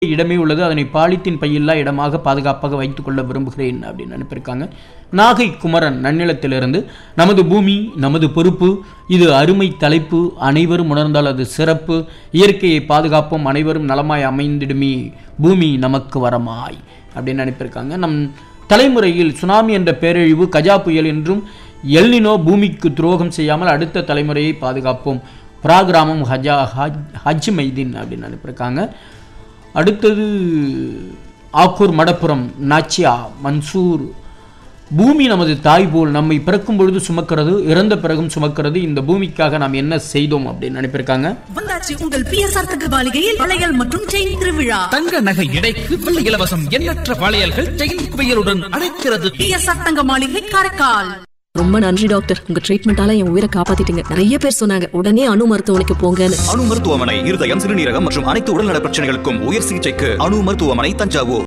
இடமே உள்ளது அதனை பாலித்தீன் பையில்லா இடமாக பாதுகாப்பாக வைத்துக் கொள்ள விரும்புகிறேன் அப்படின்னு அனுப்பியிருக்காங்க நாகை குமரன் நன்னிலத்திலிருந்து நமது பூமி நமது பொறுப்பு இது அருமை தலைப்பு அனைவரும் உணர்ந்தால் அது சிறப்பு இயற்கையை பாதுகாப்போம் அனைவரும் நலமாய் அமைந்திடுமே பூமி நமக்கு வரமாய் அப்படின்னு அனுப்பியிருக்காங்க நம் தலைமுறையில் சுனாமி என்ற பேரழிவு கஜா புயல் என்றும் எல்னினோ பூமிக்கு துரோகம் செய்யாமல் அடுத்த தலைமுறையை பாதுகாப்போம் பிராகிராமம் ஹஜா ஹஜ் ஹஜ் மைதீன் அப்படின்னு அனுப்பியிருக்காங்க அடுத்தது ஆக்கூர் மடப்புரம் நாச்சியா மன்சூர் பூமி நமது தாய் போல் நம்மை பிறக்கும் பொழுது சுமக்கிறது இறந்த பிறகும் சுமக்கிறது இந்த பூமிக்காக நாம் என்ன செய்தோம் அப்படின்னு அனுப்பியிருக்காங்க வந்தாச்சு உங்கள் பிஎஸ்ஆர் தகவலிகையில் வளையல் மற்றும் செயின் திருவிழா தங்க நகை எடைக்கு வெள்ளி இலவசம் எண்ணற்ற வளையல்கள் செயின் குவியலுடன் அழைக்கிறது பிஎஸ்ஆர் தங்க மாளிகை காரைக்கால் ரொம்ப நன்றி டாக்டர் உங்க ட்ரீட்மெண்டால என் உயிரை காப்பாத்திட்டீங்க நிறைய பேர் சொன்னாங்க உடனே அணு மருத்துவமனைக்கு போங்கன்னு அணு மருத்துவமனை இருதயம் சிறுநீரகம் மற்றும் அனைத்து உடல்நல பிரச்சனைகளுக்கும் உயர் சிகிச்சைக்கு அணு மருத்துவமனை தஞ்சாவூர்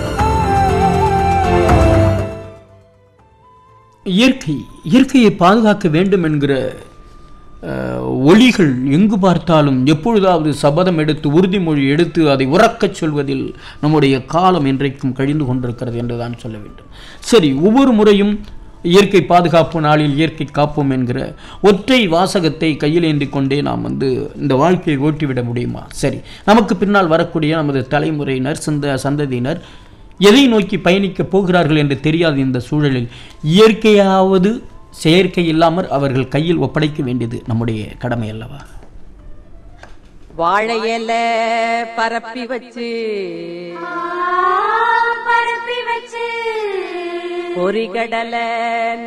இயற்கை இயற்கையை பாதுகாக்க வேண்டும் என்கிற அஹ், ஒலிகள் எங்கு பார்த்தாலும் எப்பொழுதாவது சபதம் எடுத்து உறுதிமொழி எடுத்து அதை உறக்கச் சொல்வதில் நம்முடைய காலம் இன்றைக்கும் கழிந்து கொண்டிருக்கிறது என்றுதான் சொல்ல வேண்டும் சரி ஒவ்வொரு முறையும் இயற்கை பாதுகாப்பு நாளில் இயற்கை காப்போம் என்கிற ஒற்றை வாசகத்தை கையில் ஏந்தி கொண்டே நாம் வந்து இந்த வாழ்க்கையை ஓட்டிவிட முடியுமா சரி நமக்கு பின்னால் வரக்கூடிய நமது தலைமுறையினர் சந்த சந்ததியினர் எதை நோக்கி பயணிக்கப் போகிறார்கள் என்று தெரியாத இந்த சூழலில் இயற்கையாவது செயற்கை இல்லாமல் அவர்கள் கையில் ஒப்படைக்க வேண்டியது நம்முடைய கடமை அல்லவா வாழை இல பரப்பி வச்சு பரப்பி வச்சு பொறிகடலை